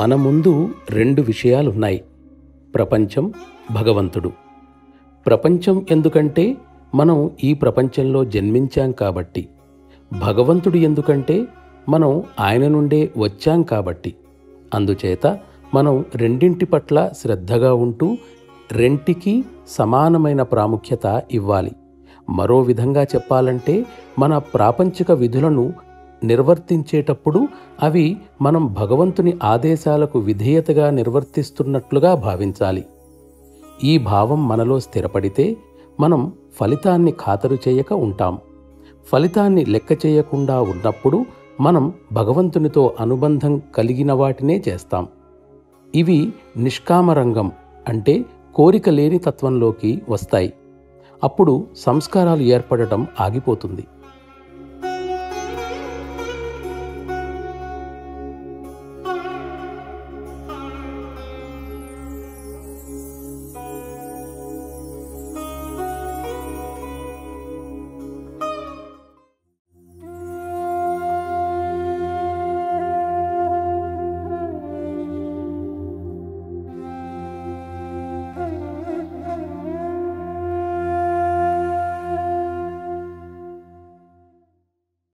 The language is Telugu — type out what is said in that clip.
మన ముందు రెండు విషయాలున్నాయి ప్రపంచం భగవంతుడు ప్రపంచం ఎందుకంటే మనం ఈ ప్రపంచంలో జన్మించాం కాబట్టి భగవంతుడు ఎందుకంటే మనం ఆయన నుండే వచ్చాం కాబట్టి అందుచేత మనం రెండింటి పట్ల శ్రద్ధగా ఉంటూ రెంటికి సమానమైన ప్రాముఖ్యత ఇవ్వాలి మరో విధంగా చెప్పాలంటే మన ప్రాపంచిక విధులను నిర్వర్తించేటప్పుడు అవి మనం భగవంతుని ఆదేశాలకు విధేయతగా నిర్వర్తిస్తున్నట్లుగా భావించాలి ఈ భావం మనలో స్థిరపడితే మనం ఫలితాన్ని ఖాతరు చేయక ఉంటాం ఫలితాన్ని లెక్క చేయకుండా ఉన్నప్పుడు మనం భగవంతునితో అనుబంధం కలిగిన వాటినే చేస్తాం ఇవి నిష్కామరంగం అంటే కోరిక లేని తత్వంలోకి వస్తాయి అప్పుడు సంస్కారాలు ఏర్పడటం ఆగిపోతుంది